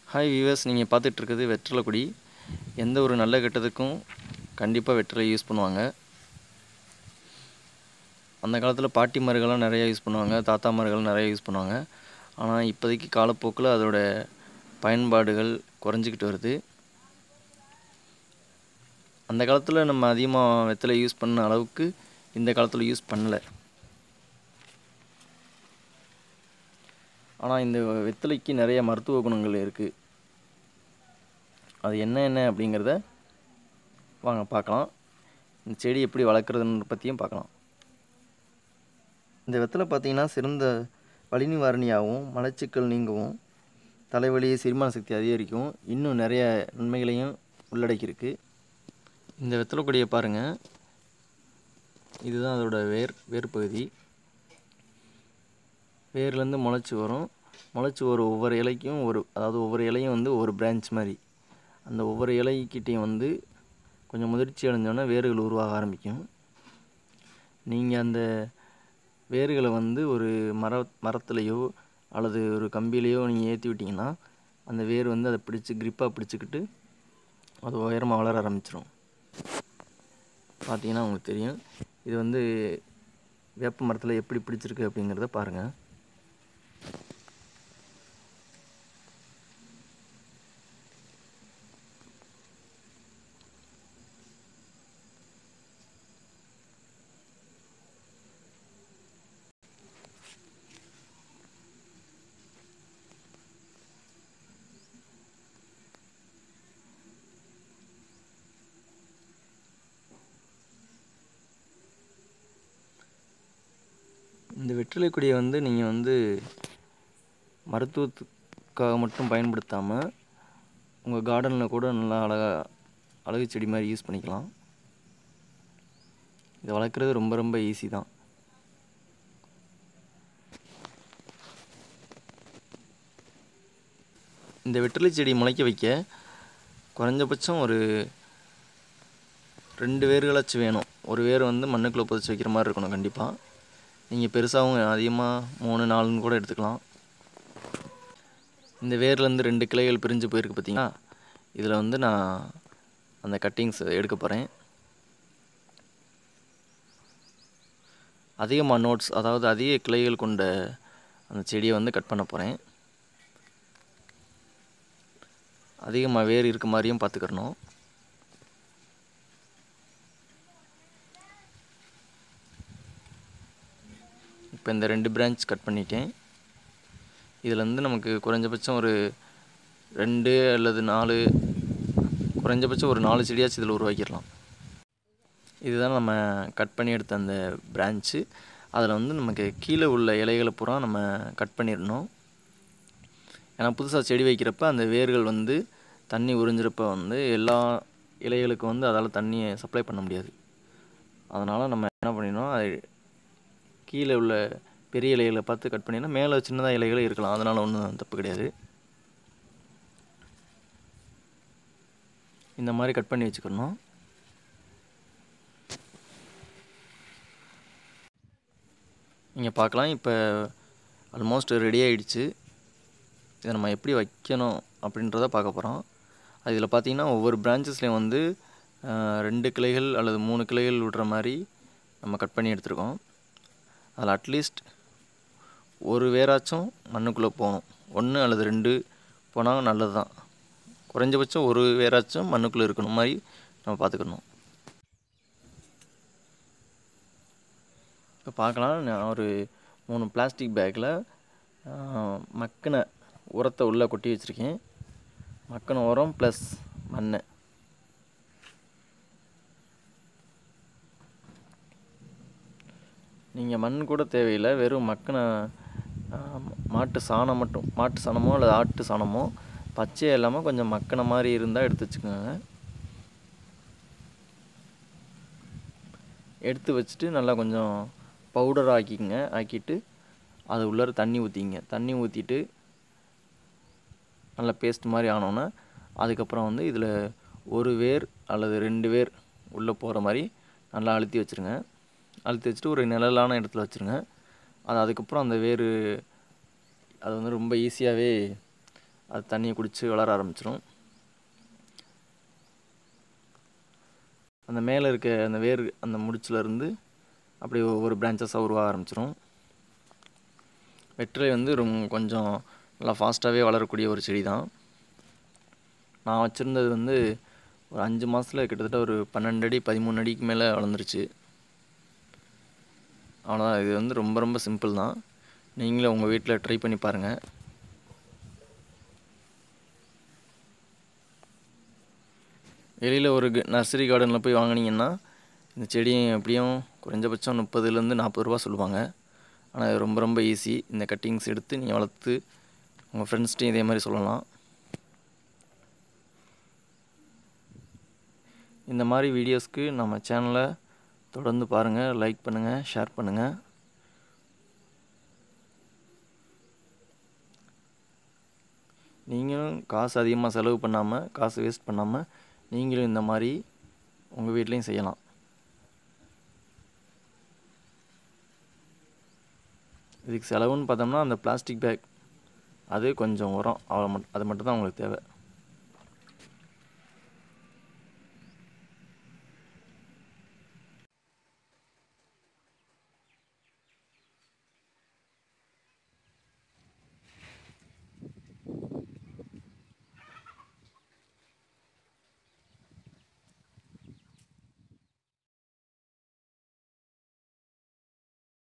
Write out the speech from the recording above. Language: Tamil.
ஹாய் வியூவர்ஸ் நீங்கள் பார்த்துட்ருக்குது வெற்றிலை கொடி எந்த ஒரு நல்ல கெட்டதுக்கும் கண்டிப்பாக வெற்றிலை யூஸ் பண்ணுவாங்க அந்த காலத்தில் பாட்டிமார்கள்லாம் நிறையா யூஸ் பண்ணுவாங்க தாத்தாமார்கள் நிறையா யூஸ் பண்ணுவாங்க ஆனால் இப்போதைக்கு காலப்போக்கில் அதோட பயன்பாடுகள் குறைஞ்சிக்கிட்டு வருது அந்த காலத்தில் நம்ம அதிகமாக வெற்றிலை யூஸ் பண்ண அளவுக்கு இந்த காலத்தில் யூஸ் பண்ணலை ஆனால் இந்த வெத்தலைக்கு நிறைய மருத்துவ குணங்கள் இருக்குது அது என்ன என்ன அப்படிங்கிறத வாங்க பார்க்கலாம் இந்த செடி எப்படி வளர்க்குறதுன்னு பற்றியும் பார்க்கலாம் இந்த வெத்தலை பார்த்திங்கன்னா சிறந்த வலி நிவாரணியாகவும் மலச்சிக்கல் நீங்கவும் தலைவலி செரிமான சக்தி அதிகரிக்கும் இன்னும் நிறைய நன்மைகளையும் உள்ளடக்கியிருக்கு இந்த வெத்தலை கொடியை பாருங்கள் இதுதான் அதோட வேர் வேர் பகுதி வேர்லேருந்து முளைச்சி வரும் முளைச்சி ஒரு ஒவ்வொரு இலைக்கும் ஒரு அதாவது ஒவ்வொரு இலையும் வந்து ஒரு பிரான்ச் மாதிரி அந்த ஒவ்வொரு இலைக்கிட்டையும் வந்து கொஞ்சம் முதிர்ச்சி அடைஞ்சோன்னே வேர்கள் உருவாக ஆரம்பிக்கும் நீங்கள் அந்த வேர்களை வந்து ஒரு மர மரத்துலேயோ அல்லது ஒரு கம்பியிலையோ நீங்கள் ஏற்றி விட்டிங்கன்னா அந்த வேர் வந்து அதை பிடிச்சி க்ரிப்பாக பிடிச்சிக்கிட்டு அது உயரமாக வளர ஆரம்பிச்சிடும் பார்த்தீங்கன்னா உங்களுக்கு தெரியும் இது வந்து வேப்ப மரத்தில் எப்படி பிடிச்சிருக்கு அப்படிங்கிறத பாருங்கள் இந்த வெற்றிலை கொடியை வந்து நீங்கள் வந்து மருத்துவத்துக்காக மட்டும் பயன்படுத்தாமல் உங்கள் கார்டனில் கூட நல்லா அழகாக அழகு செடி மாதிரி யூஸ் பண்ணிக்கலாம் இதை வளர்க்குறது ரொம்ப ரொம்ப ஈஸி தான் இந்த வெற்றிலை செடி முளைக்க வைக்க குறைஞ்சபட்சம் ஒரு ரெண்டு வேர்களாச்சும் வேணும் ஒரு வேர் வந்து மண்ணுக்குள்ளே புதைச்சி வைக்கிற மாதிரி இருக்கணும் கண்டிப்பாக நீங்கள் பெருசாகவும் அதிகமாக மூணு நாலுன்னு கூட எடுத்துக்கலாம் இந்த வேர்லேருந்து ரெண்டு கிளைகள் பிரிஞ்சு போயிருக்கு பார்த்தீங்களா இதில் வந்து நான் அந்த கட்டிங்ஸ் எடுக்க போகிறேன் அதிகமாக நோட்ஸ் அதாவது அதிக கிளைகள் கொண்ட அந்த செடியை வந்து கட் பண்ண போகிறேன் அதிகமாக வேர் இருக்க மாதிரியும் பார்த்துக்கிறணும் இப்போ இந்த ரெண்டு பிரான்ச் கட் பண்ணிட்டேன் இதில் வந்து நமக்கு குறைஞ்சபட்சம் ஒரு ரெண்டு அல்லது நாலு குறைஞ்சபட்சம் ஒரு நாலு செடியாச்சும் இதில் உருவாக்கிடலாம் இதுதான் நம்ம கட் பண்ணி எடுத்த அந்த பிரான்ச்சு அதில் வந்து நமக்கு கீழே உள்ள இலைகளை பூரா நம்ம கட் பண்ணிடணும் ஏன்னா புதுசாக செடி வைக்கிறப்ப அந்த வேர்கள் வந்து தண்ணி உறிஞ்சிறப்ப வந்து எல்லா இலைகளுக்கும் வந்து அதால் தண்ணியை சப்ளை பண்ண முடியாது அதனால் நம்ம என்ன பண்ணிடணும் அது கீழே உள்ள பெரிய இலைகளை பார்த்து கட் பண்ணினா மேலே சின்னதாக இலைகளும் இருக்கலாம் அதனால் ஒன்றும் தப்பு கிடையாது இந்த மாதிரி கட் பண்ணி வச்சுக்கணும் நீங்கள் பார்க்கலாம் இப்போ ஆல்மோஸ்ட் ரெடி ஆகிடுச்சு இதை நம்ம எப்படி வைக்கணும் அப்படின்றத பார்க்க போகிறோம் அதில் பார்த்தீங்கன்னா ஒவ்வொரு பிரான்ச்சஸ்லேயும் வந்து ரெண்டு கிளைகள் அல்லது மூணு கிளைகள் விடுற மாதிரி நம்ம கட் பண்ணி எடுத்துருக்கோம் அதில் அட்லீஸ்ட் ஒரு வேராச்சும் மண்ணுக்குள்ளே போகணும் ஒன்று அல்லது ரெண்டு போனால் நல்லது தான் குறைஞ்சபட்சம் ஒரு வேராச்சும் மண்ணுக்குள்ளே இருக்கணும் மாதிரி நம்ம பார்த்துக்கணும் இப்போ பார்க்கலாம் நான் ஒரு மூணு பிளாஸ்டிக் பேக்கில் மக்கின உரத்தை உள்ளே கொட்டி வச்சுருக்கேன் மக்கின உரம் ப்ளஸ் மண் நீங்கள் மண் கூட தேவையில்லை வெறும் மக்கின மாட்டு சாணம் மட்டும் மாட்டு சாணமோ அல்லது ஆட்டு சாணமோ பச்சையாக இல்லாமல் கொஞ்சம் மக்கின மாதிரி இருந்தால் எடுத்து வச்சுக்கோங்க எடுத்து வச்சுட்டு நல்லா கொஞ்சம் பவுடர் ஆக்கிக்கங்க ஆக்கிட்டு அது உள்ளார தண்ணி ஊற்றிங்க தண்ணி ஊற்றிட்டு நல்லா பேஸ்ட் மாதிரி ஆனோன்னே அதுக்கப்புறம் வந்து இதில் ஒரு வேர் அல்லது ரெண்டு வேர் உள்ளே போகிற மாதிரி நல்லா அழுத்தி வச்சுருங்க அழுத்தி வச்சுட்டு ஒரு நிழலான இடத்துல வச்சுருங்க அது அதுக்கப்புறம் அந்த வேர் அது வந்து ரொம்ப ஈஸியாகவே அது தண்ணியை குடித்து வளர ஆரம்பிச்சிடும் அந்த மேலே இருக்க அந்த வேர் அந்த முடிச்சிலேருந்து அப்படியே ஒவ்வொரு பிரான்ச்சஸாக உருவாக ஆரம்பிச்சிடும் வெற்றிலை வந்து ரொம்ப கொஞ்சம் நல்லா ஃபாஸ்ட்டாகவே வளரக்கூடிய ஒரு செடி தான் நான் வச்சுருந்தது வந்து ஒரு அஞ்சு மாதத்தில் கிட்டத்தட்ட ஒரு பன்னெண்டு அடி பதிமூணு அடிக்கு மேலே வளர்ந்துருச்சு அவ்வளோதான் இது வந்து ரொம்ப ரொம்ப சிம்பிள் தான் நீங்களும் உங்கள் வீட்டில் ட்ரை பண்ணி பாருங்கள் வெளியில் ஒரு நர்சரி கார்டனில் போய் வாங்கினீங்கன்னா இந்த செடி எப்படியும் குறைஞ்சபட்சம் முப்பதுலேருந்து நாற்பது ரூபா சொல்லுவாங்க ஆனால் இது ரொம்ப ரொம்ப ஈஸி இந்த கட்டிங்ஸ் எடுத்து நீங்கள் வளர்த்து உங்கள் ஃப்ரெண்ட்ஸ்ட்டையும் இதே மாதிரி சொல்லலாம் இந்த மாதிரி வீடியோஸ்க்கு நம்ம சேனலை தொடர்ந்து பாருங்கள் லைக் பண்ணுங்கள் ஷேர் பண்ணுங்கள் நீங்களும் காசு அதிகமாக செலவு பண்ணாமல் காசு வேஸ்ட் பண்ணாமல் நீங்களும் இந்த மாதிரி உங்கள் வீட்லேயும் செய்யலாம் இதுக்கு செலவுன்னு பார்த்தோம்னா அந்த பிளாஸ்டிக் பேக் அது கொஞ்சம் உரம் அவ்வளோ மட் அது மட்டும் தான் உங்களுக்கு தேவை